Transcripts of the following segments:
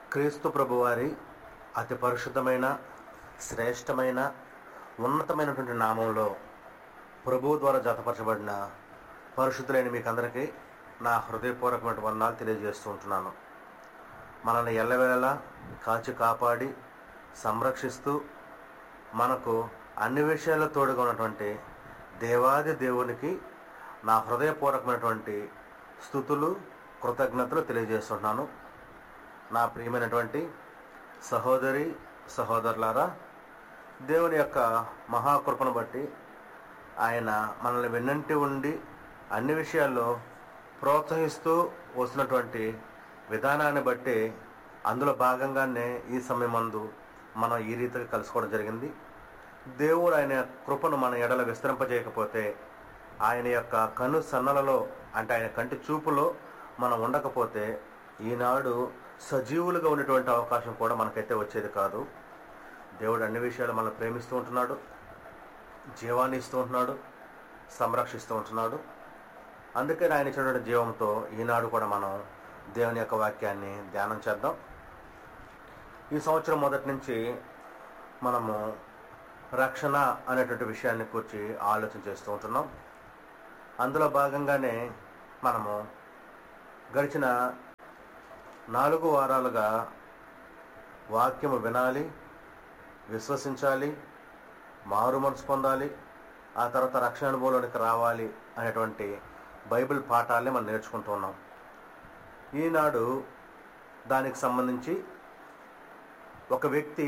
క్రీస్తు ప్రభువారి అతి పరిశుద్ధమైన శ్రేష్టమైన ఉన్నతమైనటువంటి నామంలో ప్రభువు ద్వారా జతపరచబడిన పరిశుద్ధులైన మీకు అందరికీ నా హృదయపూర్వకమైన వందనాలు తెలియజేస్తూ ఉంటున్నాను మనల్ని ఎల్లవేళలా కాచి కాపాడి సంరక్షిస్తూ మనకు అన్ని విషయాల్లో తోడుగా ఉన్నటువంటి దేవాది దేవునికి నా హృదయపూర్వకమైనటువంటి స్థుతులు కృతజ్ఞతలు తెలియజేస్తున్నాను నా ప్రియమైనటువంటి సహోదరి సహోదరులారా దేవుని యొక్క మహాకృపను బట్టి ఆయన మనల్ని వెన్నంటి ఉండి అన్ని విషయాల్లో ప్రోత్సహిస్తూ వస్తున్నటువంటి విధానాన్ని బట్టి అందులో భాగంగానే ఈ సమయం మందు మనం ఈ రీతిగా కలుసుకోవడం జరిగింది దేవుడు ఆయన కృపను మన ఎడల విస్తరింపజేయకపోతే ఆయన యొక్క కను సన్నలలో అంటే ఆయన కంటి చూపులో మనం ఉండకపోతే ఈనాడు సజీవులుగా ఉండేటువంటి అవకాశం కూడా మనకైతే వచ్చేది కాదు దేవుడు అన్ని విషయాలు మనల్ని ప్రేమిస్తూ ఉంటున్నాడు జీవాన్ని ఇస్తూ ఉంటున్నాడు సంరక్షిస్తూ ఉంటున్నాడు అందుకే ఆయన ఇచ్చినటువంటి జీవంతో ఈనాడు కూడా మనం దేవుని యొక్క వాక్యాన్ని ధ్యానం చేద్దాం ఈ సంవత్సరం మొదటి నుంచి మనము రక్షణ అనేటువంటి విషయాన్ని గురించి ఆలోచన చేస్తూ ఉంటున్నాం అందులో భాగంగానే మనము గడిచిన నాలుగు వారాలుగా వాక్యము వినాలి విశ్వసించాలి మారు మనసు పొందాలి ఆ తర్వాత రక్షణ అనుభవంలోనికి రావాలి అనేటువంటి బైబిల్ పాఠాలే మనం నేర్చుకుంటూ ఉన్నాం ఈనాడు దానికి సంబంధించి ఒక వ్యక్తి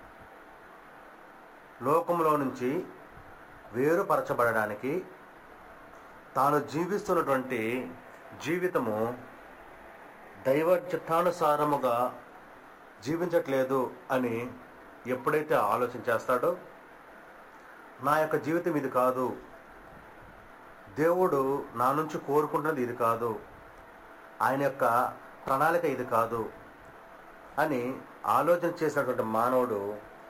లోకంలో నుంచి వేరుపరచబడడానికి తాను జీవిస్తున్నటువంటి జీవితము దైవ చిత్తానుసారముగా జీవించట్లేదు అని ఎప్పుడైతే ఆలోచన చేస్తాడో నా యొక్క జీవితం ఇది కాదు దేవుడు నా నుంచి కోరుకుంటున్నది ఇది కాదు ఆయన యొక్క ప్రణాళిక ఇది కాదు అని ఆలోచన చేసినటువంటి మానవుడు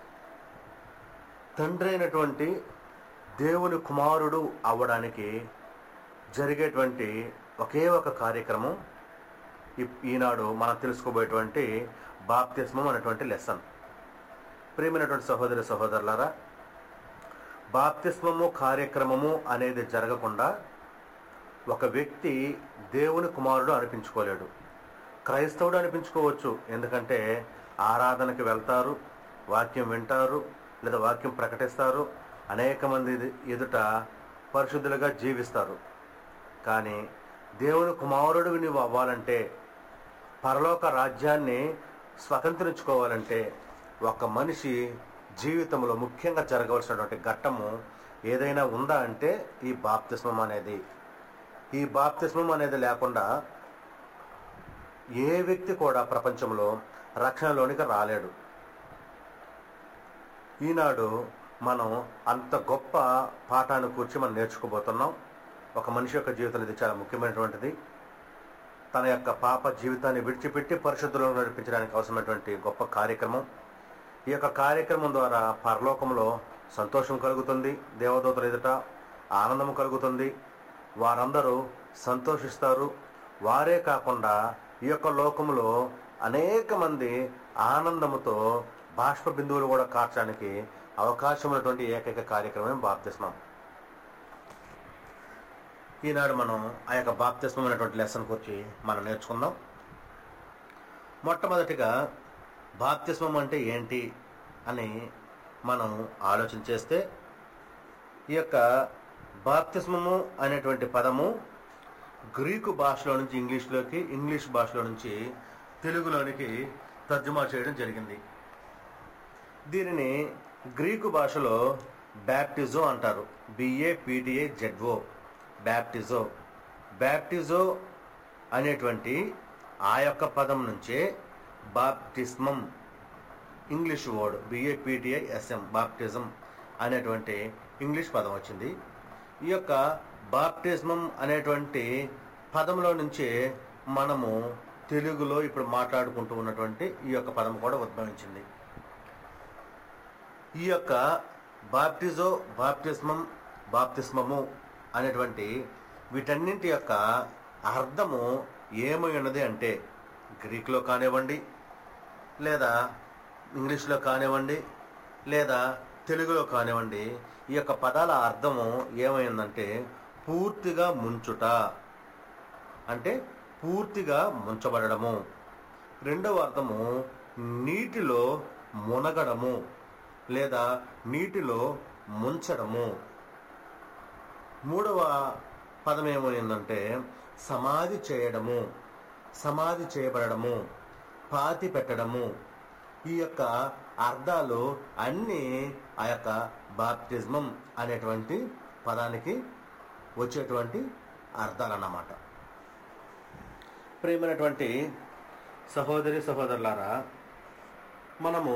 తండ్రి అయినటువంటి దేవుని కుమారుడు అవ్వడానికి జరిగేటువంటి ఒకే ఒక కార్యక్రమం ఈ- ఈనాడు మనం తెలుసుకోబోయేటువంటి బాప్తిస్మం అనేటువంటి లెసన్ ప్రియమైనటువంటి సహోదరి సహోదరులారా బాప్తిస్మము కార్యక్రమము అనేది జరగకుండా ఒక వ్యక్తి దేవుని కుమారుడు అనిపించుకోలేడు క్రైస్తవుడు అనిపించుకోవచ్చు ఎందుకంటే ఆరాధనకి వెళ్తారు వాక్యం వింటారు లేదా వాక్యం ప్రకటిస్తారు అనేక మంది ఎదుట పరిశుద్ధులుగా జీవిస్తారు కానీ దేవుని కుమారుడు నువ్వు అవ్వాలంటే పరలోక రాజ్యాన్ని స్వతంత్రించుకోవాలంటే ఒక మనిషి జీవితంలో ముఖ్యంగా జరగవలసినటువంటి ఘట్టము ఏదైనా ఉందా అంటే ఈ బాప్తిస్మం అనేది ఈ బాప్తిస్మం అనేది లేకుండా ఏ వ్యక్తి కూడా ప్రపంచంలో రక్షణలోనికి రాలేడు ఈనాడు మనం అంత గొప్ప పాఠాన్ని కూర్చి మనం నేర్చుకోబోతున్నాం ఒక మనిషి యొక్క జీవితం ఇది చాలా ముఖ్యమైనటువంటిది తన యొక్క పాప జీవితాన్ని విడిచిపెట్టి పరిశుద్ధులను నడిపించడానికి అవసరమైనటువంటి గొప్ప కార్యక్రమం ఈ యొక్క కార్యక్రమం ద్వారా పరలోకంలో సంతోషం కలుగుతుంది దేవదూతల ఎదుట ఆనందం కలుగుతుంది వారందరూ సంతోషిస్తారు వారే కాకుండా ఈ యొక్క లోకంలో అనేక మంది ఆనందముతో బాష్ప బిందువులు కూడా కార్చడానికి అవకాశం ఉన్నటువంటి ఏకైక కార్యక్రమం బాప్తిస్మం ఈనాడు మనం ఆ యొక్క బాప్తిస్మం అనేటువంటి లెసన్ గురించి మనం నేర్చుకుందాం మొట్టమొదటిగా బాప్తిస్మం అంటే ఏంటి అని మనం ఆలోచన చేస్తే ఈ యొక్క బాప్తిస్మము అనేటువంటి పదము గ్రీకు భాషలో నుంచి ఇంగ్లీష్లోకి ఇంగ్లీష్ భాషలో నుంచి తెలుగులోనికి తర్జుమా చేయడం జరిగింది దీనిని గ్రీకు భాషలో బ్యాప్టిజో అంటారు బిఏ పీటీఏ జెడ్ఓ బ్యాప్టిజో బ్యాప్టిజో అనేటువంటి ఆ యొక్క పదం నుంచే బాప్టిస్మం English word BAPTI SM baptism అనేటువంటి ఇంగ్లీష్ పదం వచ్చింది ఈ యొక్క బాప్టిజమం అనేటువంటి పదంలో నుంచే మనము తెలుగులో ఇప్పుడు మాట్లాడుకుంటూ ఉన్నటువంటి ఈ యొక్క పదం కూడా ఉద్భవించింది ఈ యొక్క బాప్టిజో బాప్టిస్మం బాప్తిస్మము అనేటువంటి వీటన్నింటి యొక్క అర్థము ఏమై ఉన్నది అంటే గ్రీకులో కానివ్వండి లేదా ఇంగ్లీష్లో కానివ్వండి లేదా తెలుగులో కానివ్వండి ఈ యొక్క పదాల అర్థము ఏమైందంటే పూర్తిగా ముంచుట అంటే పూర్తిగా ముంచబడము రెండవ అర్థము నీటిలో మునగడము లేదా నీటిలో ముంచడము మూడవ పదం ఏమైందంటే సమాధి చేయడము సమాధి చేయబడము పాతి పెట్టడము ఈ యొక్క అర్థాలు అన్నీ ఆ యొక్క బాప్తిజమం అనేటువంటి పదానికి వచ్చేటువంటి అర్థాలు అన్నమాట ప్రేమైనటువంటి సహోదరి సహోదరులారా మనము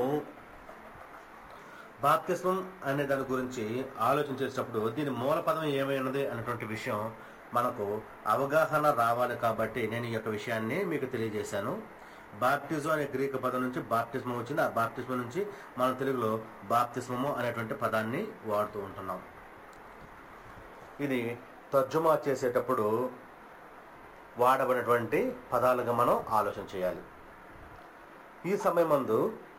బాప్తిస్మం అనే దాని గురించి ఆలోచించేటప్పుడు దీని మూల పదం ఏమైనది అనేటువంటి విషయం మనకు అవగాహన రావాలి కాబట్టి నేను ఈ యొక్క విషయాన్ని మీకు తెలియజేశాను బాప్టిజం అనే గ్రీక్ పదం నుంచి బాప్తిస్మం వచ్చింది ఆ బాప్తిస్మం నుంచి మన తెలుగులో బాప్తిస్మము అనేటువంటి పదాన్ని వాడుతూ ఉంటున్నాం ఇది తర్జుమా చేసేటప్పుడు వాడబడినటువంటి పదాలుగా మనం ఆలోచన చేయాలి ఈ సమయమందు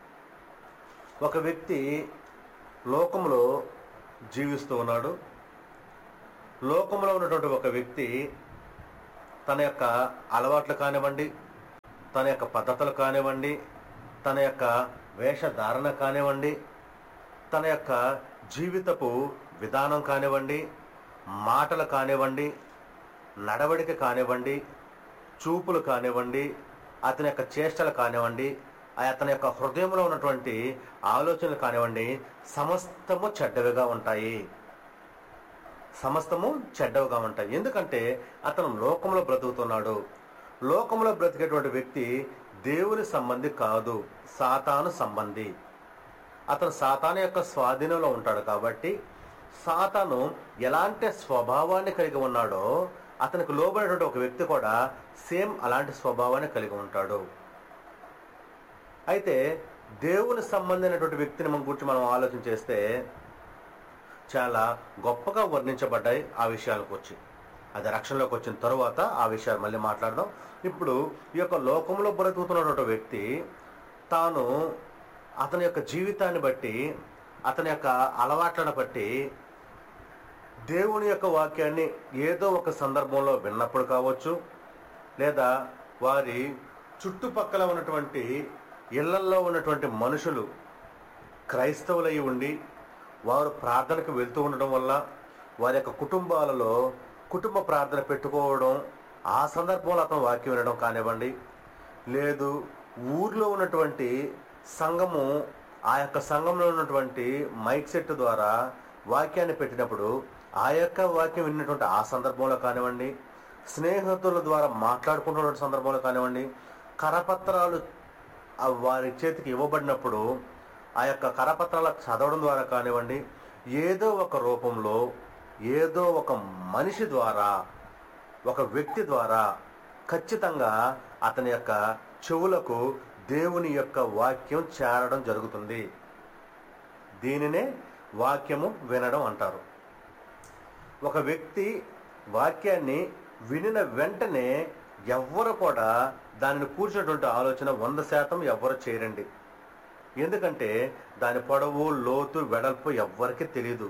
ఒక వ్యక్తి లోకంలో జీవిస్తూ ఉన్నాడు లోకంలో ఉన్నటువంటి ఒక వ్యక్తి తన యొక్క అలవాట్లు కానివ్వండి తన యొక్క పద్ధతులు కానివ్వండి తన యొక్క వేషధారణ కానివ్వండి తన యొక్క జీవితపు విధానం కానివ్వండి మాటలు కానివ్వండి నడవడిక కానివ్వండి చూపులు కానివ్వండి అతని యొక్క చేష్టలు కానివ్వండి అతని యొక్క హృదయంలో ఉన్నటువంటి ఆలోచనలు కానివ్వండి సమస్తము చెడ్డవిగా ఉంటాయి సమస్తము చెడ్డవిగా ఉంటాయి ఎందుకంటే అతను లోకంలో బ్రతుకుతున్నాడు లోకంలో బ్రతికేటువంటి వ్యక్తి దేవుని సంబంధి కాదు సాతాను సంబంధి అతను సాతాను యొక్క స్వాధీనంలో ఉంటాడు కాబట్టి సాతాను ఎలాంటి స్వభావాన్ని కలిగి ఉన్నాడో అతనికి లోబడినటువంటి ఒక వ్యక్తి కూడా సేమ్ అలాంటి స్వభావాన్ని కలిగి ఉంటాడు అయితే దేవుని సంబంధమైనటువంటి వ్యక్తిని మనం గురించి మనం ఆలోచన చేస్తే చాలా గొప్పగా వర్ణించబడ్డాయి ఆ విషయాలకు వచ్చి అది రక్షణలోకి వచ్చిన తరువాత ఆ విషయాలు మళ్ళీ మాట్లాడదాం ఇప్పుడు ఈ యొక్క లోకంలో బ్రతుకుతున్నటువంటి వ్యక్తి తాను అతని యొక్క జీవితాన్ని బట్టి అతని యొక్క అలవాట్లను బట్టి దేవుని యొక్క వాక్యాన్ని ఏదో ఒక సందర్భంలో విన్నప్పుడు కావచ్చు లేదా వారి చుట్టుపక్కల ఉన్నటువంటి ఇళ్లల్లో ఉన్నటువంటి మనుషులు క్రైస్తవులై ఉండి వారు ప్రార్థనకు వెళ్తూ ఉండడం వల్ల వారి యొక్క కుటుంబాలలో కుటుంబ ప్రార్థన పెట్టుకోవడం ఆ సందర్భంలో అతను వాక్యం వినడం కానివ్వండి లేదు ఊర్లో ఉన్నటువంటి సంఘము ఆ యొక్క సంఘంలో ఉన్నటువంటి మైక్ సెట్ ద్వారా వాక్యాన్ని పెట్టినప్పుడు ఆ యొక్క వాక్యం విన్నటువంటి ఆ సందర్భంలో కానివ్వండి స్నేహితుల ద్వారా మాట్లాడుకుంటున్న సందర్భంలో కానివ్వండి కరపత్రాలు ఆ వారి చేతికి ఇవ్వబడినప్పుడు ఆ యొక్క కరపత్రాల చదవడం ద్వారా కానివ్వండి ఏదో ఒక రూపంలో ఏదో ఒక మనిషి ద్వారా ఒక వ్యక్తి ద్వారా ఖచ్చితంగా అతని యొక్క చెవులకు దేవుని యొక్క వాక్యం చేరడం జరుగుతుంది దీనినే వాక్యము వినడం అంటారు ఒక వ్యక్తి వాక్యాన్ని వినిన వెంటనే ఎవ్వరు కూడా దానిని కూర్చున్నటువంటి ఆలోచన వంద శాతం ఎవ్వరు చేయరండి ఎందుకంటే దాని పొడవు లోతు వెడల్పు ఎవ్వరికి తెలియదు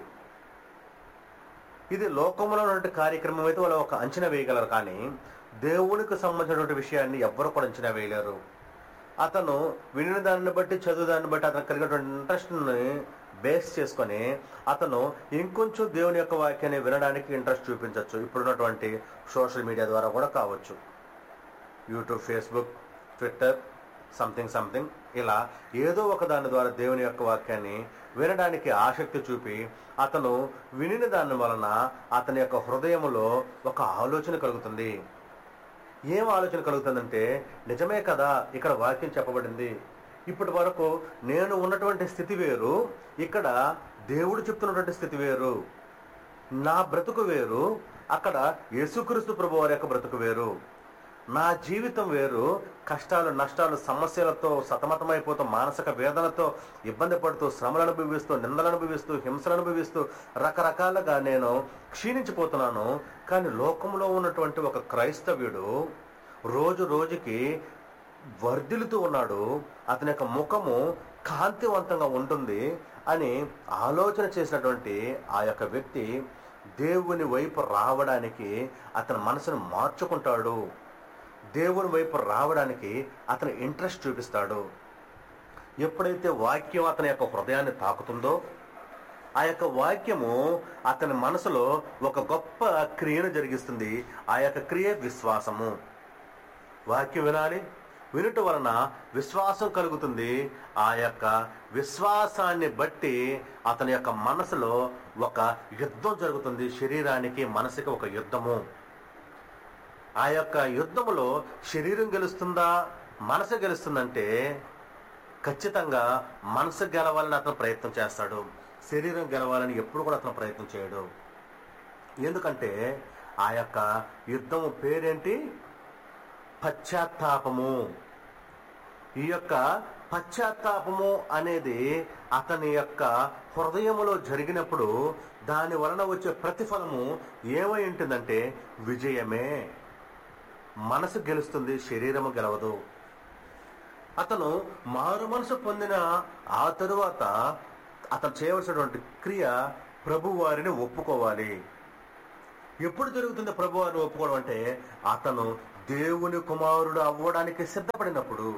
ఇది లోకంలో ఉన్నటువంటి కార్యక్రమం అయితే వాళ్ళు ఒక అంచనా వేయగలరు కానీ దేవునికి సంబంధించినటువంటి విషయాన్ని ఎవ్వరు కూడా అంచనా వేయలేరు అతను వినిన దాన్ని బట్టి చదువు దాన్ని బట్టి అతను కలిగినటువంటి ఇంట్రెస్ట్ని బేస్ చేసుకొని అతను ఇంకొంచెం దేవుని యొక్క వాక్యాన్ని వినడానికి ఇంట్రెస్ట్ చూపించవచ్చు ఇప్పుడున్నటువంటి సోషల్ మీడియా ద్వారా కూడా కావచ్చు YouTube Facebook Twitter something something ఇలా ఏదో ఒక దాని ద్వారా దేవుని యొక్క వాక్యాన్ని వినడానికి ఆసక్తి చూపి అతను వినిన దాని వలన అతని యొక్క హృదయములో ఒక ఆలోచన కలుగుతుంది ఏం ఆలోచన కలుగుతుందంటే నిజమే కదా ఇక్కడ వాక్యం చెప్పబడింది ఇప్పటి వరకు నేను ఉన్నటువంటి స్థితి వేరు ఇక్కడ దేవుడు చెప్తున్నటువంటి స్థితి వేరు నా బ్రతుకు వేరు అక్కడ యేసుక్రీస్తు ప్రభు వారి యొక్క బ్రతుకు వేరు నా జీవితం వేరు కష్టాలు నష్టాలు సమస్యలతో సతమతమైపోతూ మానసిక వేదనతో ఇబ్బంది పడుతూ శ్రమలు అనుభవిస్తూ నిందలు అనుభవిస్తూ హింసలు అనుభవిస్తూ రకరకాలుగా నేను క్షీణించిపోతున్నాను కానీ లోకంలో ఉన్నటువంటి ఒక క్రైస్తవ్యుడు రోజు రోజుకి వర్ధిల్లుతూ ఉన్నాడు అతని యొక్క ముఖము కాంతివంతంగా ఉంటుంది అని ఆలోచన చేసినటువంటి ఆ యొక్క వ్యక్తి దేవుని వైపు రావడానికి అతని మనసును మార్చుకుంటాడు దేవుని వైపు రావడానికి అతను ఇంట్రెస్ట్ చూపిస్తాడు ఎప్పుడైతే వాక్యం అతని యొక్క హృదయాన్ని తాకుతుందో ఆ యొక్క వాక్యము అతని మనసులో ఒక గొప్ప క్రియను జరిగిస్తుంది ఆ యొక్క క్రియ విశ్వాసము వాక్యం వినాలి వినుట వలన విశ్వాసం కలుగుతుంది ఆ యొక్క విశ్వాసాన్ని బట్టి అతని యొక్క మనసులో ఒక యుద్ధం జరుగుతుంది శరీరానికి మనసుకి ఒక యుద్ధము ఆ యొక్క యుద్ధములో శరీరం గెలుస్తుందా మనసు గెలుస్తుందంటే ఖచ్చితంగా మనసు గెలవాలని అతను ప్రయత్నం చేస్తాడు శరీరం గెలవాలని ఎప్పుడు కూడా అతను ప్రయత్నం చేయడు ఎందుకంటే ఆ యొక్క యుద్ధము పేరేంటి పశ్చాత్తాపము ఈ యొక్క పశ్చాత్తాపము అనేది అతని యొక్క హృదయములో జరిగినప్పుడు దాని వలన వచ్చే ప్రతిఫలము ఏమై ఉంటుందంటే విజయమే మనసు గెలుస్తుంది శరీరము గెలవదు అతను మారు మనసు పొందిన ఆ తరువాత అతను చేయవలసినటువంటి క్రియ ప్రభు వారిని ఒప్పుకోవాలి ఎప్పుడు జరుగుతుంది ప్రభు వారిని ఒప్పుకోవడం అంటే అతను దేవుని కుమారుడు అవ్వడానికి సిద్ధపడినప్పుడు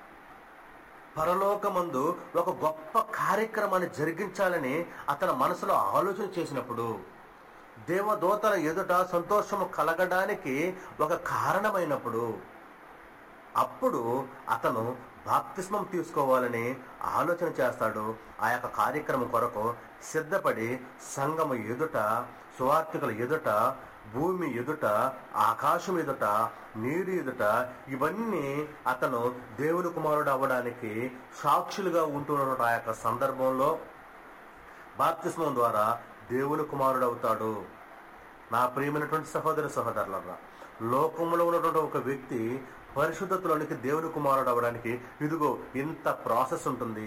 పరలోకమందు ఒక గొప్ప కార్యక్రమాన్ని జరిగించాలని అతని మనసులో ఆలోచన చేసినప్పుడు దేవదూతల ఎదుట సంతోషము కలగడానికి ఒక కారణమైనప్పుడు అప్పుడు అతను బాప్తిస్మం తీసుకోవాలని ఆలోచన చేస్తాడు ఆ యొక్క కార్యక్రమం కొరకు సిద్ధపడి సంఘము ఎదుట సువార్థికుల ఎదుట భూమి ఎదుట ఆకాశం ఎదుట నీరు ఎదుట ఇవన్నీ అతను దేవుని కుమారుడు అవ్వడానికి సాక్షులుగా ఉంటున్న ఆ యొక్క సందర్భంలో బాప్తిస్మం ద్వారా దేవుని కుమారుడు అవుతాడు నా ప్రియమైనటువంటి సహోదర సహోదరులరా లోకంలో ఉన్నటువంటి ఒక వ్యక్తి పరిశుద్ధతలోనికి దేవుని కుమారుడు అవ్వడానికి ఇదిగో ఇంత ప్రాసెస్ ఉంటుంది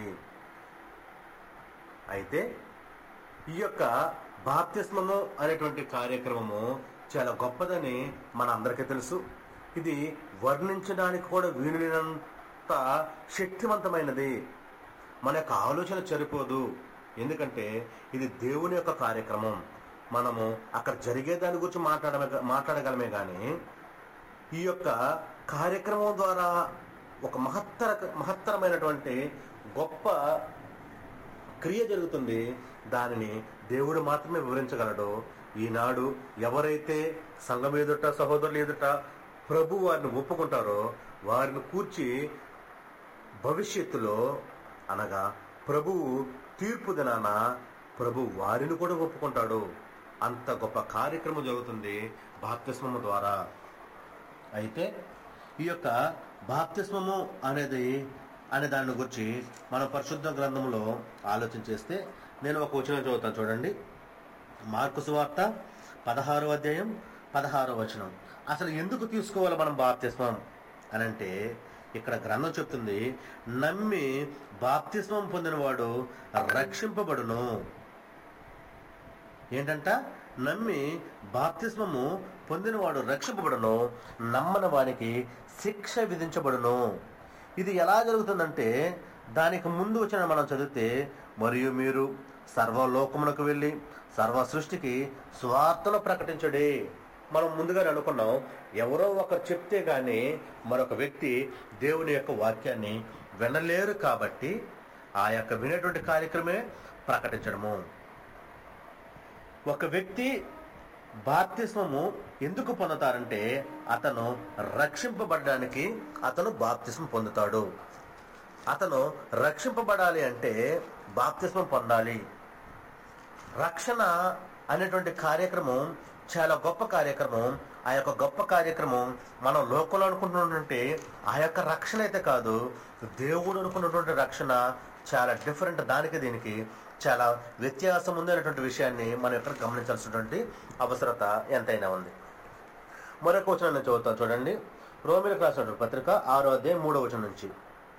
అయితే ఈ యొక్క బాప్తిస్మము అనేటువంటి కార్యక్రమము చాలా గొప్పదని మన అందరికీ తెలుసు ఇది వర్ణించడానికి కూడా వీలులేనంత శక్తివంతమైనది మన యొక్క ఆలోచన సరిపోదు ఎందుకంటే ఇది దేవుని యొక్క కార్యక్రమం మనము అక్కడ జరిగే దాని గురించి మాట్లాడమే మాట్లాడగలమే కానీ ఈ యొక్క కార్యక్రమం ద్వారా ఒక మహత్తర మహత్తరమైనటువంటి గొప్ప క్రియ జరుగుతుంది దానిని దేవుడు మాత్రమే వివరించగలడు ఈనాడు ఎవరైతే సంఘం ఎదుట సహోదరులు ఎదుట ప్రభు వారిని ఒప్పుకుంటారో వారిని కూర్చి భవిష్యత్తులో అనగా ప్రభువు తీర్పు దినాన ప్రభు వారిని కూడా ఒప్పుకుంటాడు అంత గొప్ప కార్యక్రమం జరుగుతుంది బాప్తిస్మము ద్వారా అయితే ఈ యొక్క బాప్తిస్మము అనేది అనే దాని గురించి మన పరిశుద్ధ గ్రంథంలో ఆలోచన చేస్తే నేను ఒక వచనం చదువుతాను చూడండి మార్కు సువార్త పదహారో అధ్యాయం పదహారో వచనం అసలు ఎందుకు తీసుకోవాలి మనం బాప్తిస్మం అని అంటే ఇక్కడ గ్రంథం చెప్తుంది నమ్మి బాప్తిస్మం పొందినవాడు రక్షింపబడును ఏంటంట నమ్మి బాప్తిస్మము పొందినవాడు రక్షింపబడును నమ్మని వానికి శిక్ష విధించబడును ఇది ఎలా జరుగుతుందంటే దానికి ముందు వచ్చిన మనం చదివితే మరియు మీరు సర్వలోకమునకు వెళ్ళి సర్వ సృష్టికి స్వార్థను ప్రకటించడే మనం ముందుగానే అనుకున్నాం ఎవరో ఒకరు చెప్తే గాని మరొక వ్యక్తి దేవుని యొక్క వాక్యాన్ని వినలేరు కాబట్టి ఆ యొక్క వినేటువంటి కార్యక్రమే ప్రకటించడము ఒక వ్యక్తి బాప్తిస్మము ఎందుకు పొందుతారంటే అతను రక్షింపబడడానికి అతను బాప్తిస్మం పొందుతాడు అతను రక్షింపబడాలి అంటే బాప్తిస్మం పొందాలి రక్షణ అనేటువంటి కార్యక్రమం చాలా గొప్ప కార్యక్రమం ఆ యొక్క గొప్ప కార్యక్రమం మనం లోకంలో అనుకుంటున్నటువంటి ఆ యొక్క రక్షణ అయితే కాదు దేవుడు అనుకున్నటువంటి రక్షణ చాలా డిఫరెంట్ దానికి దీనికి చాలా వ్యత్యాసం ఉంది అనేటువంటి విషయాన్ని మనం ఇక్కడ గమనించాల్సినటువంటి అవసరత ఎంతైనా ఉంది మరొక వచనం నేను చదువుతాను చూడండి రోమిలకు రాసినటువంటి పత్రిక ఆరో అధ్యాయం మూడో వచనం నుంచి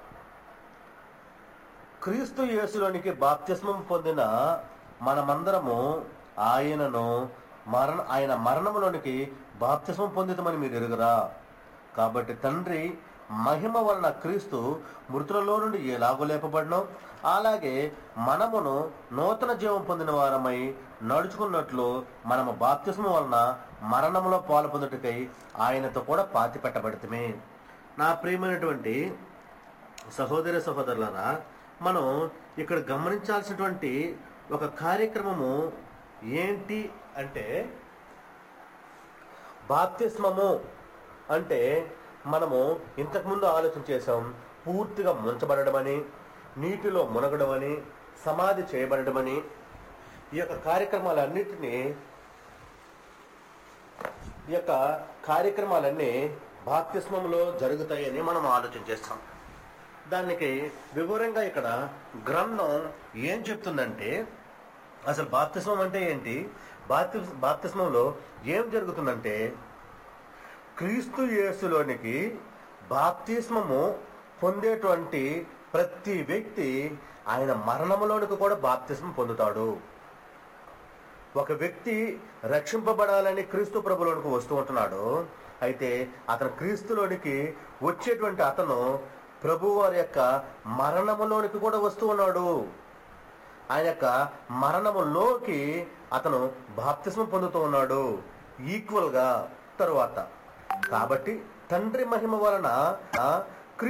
క్రీస్తు యేసులోనికి బాప్తిస్మం పొందిన మనమందరము ఆయనను మరణ ఆయన మరణములోనికి బాప్తిస్మం పొందితమని మీరు ఎరుగురా కాబట్టి తండ్రి మహిమ వలన క్రీస్తు మృతులలో నుండి ఎలాగో లేపబడినో అలాగే మనమును నూతన జీవం పొందిన వారమై నడుచుకున్నట్లు మనము బాప్తిస్మ వలన మరణంలో పాలు పొందుటకై ఆయనతో కూడా పాతి పెట్టబడితమే నా ప్రియమైనటువంటి సహోదర సహోదరులారా మనం ఇక్కడ గమనించాల్సినటువంటి ఒక కార్యక్రమము ఏంటి అంటే బాప్తిస్మము అంటే మనము ఇంతకుముందు ఆలోచన చేసాం పూర్తిగా ముంచబడమని నీటిలో మునగడమని సమాధి చేయబడమని ఈ యొక్క కార్యక్రమాలన్నిటినీ ఈ యొక్క కార్యక్రమాలన్నీ బాప్తిస్మంలో జరుగుతాయని మనం ఆలోచన చేస్తాం దానికి వివరంగా ఇక్కడ గ్రంథం ఏం చెప్తుందంటే అసలు బాప్తిస్మం అంటే ఏంటి బాప్తి బాప్తిస్మంలో ఏం జరుగుతుందంటే క్రీస్తు యేసులోనికి బాప్తిస్మము పొందేటువంటి ప్రతి వ్యక్తి ఆయన మరణంలోనికి కూడా బాప్తిస్మం పొందుతాడు ఒక వ్యక్తి రక్షింపబడాలని క్రీస్తు ప్రభులోనికి వస్తూ ఉంటున్నాడు అయితే అతను క్రీస్తులోనికి వచ్చేటువంటి అతను ప్రభు వారి యొక్క మరణములోనికి కూడా వస్తూ ఉన్నాడు ఆయన యొక్క మరణములోకి అతను బాప్తిస్మం పొందుతూ ఉన్నాడు ఈక్వల్ గా తరువాత కాబట్టి తండ్రి మహిమ వలన ఆ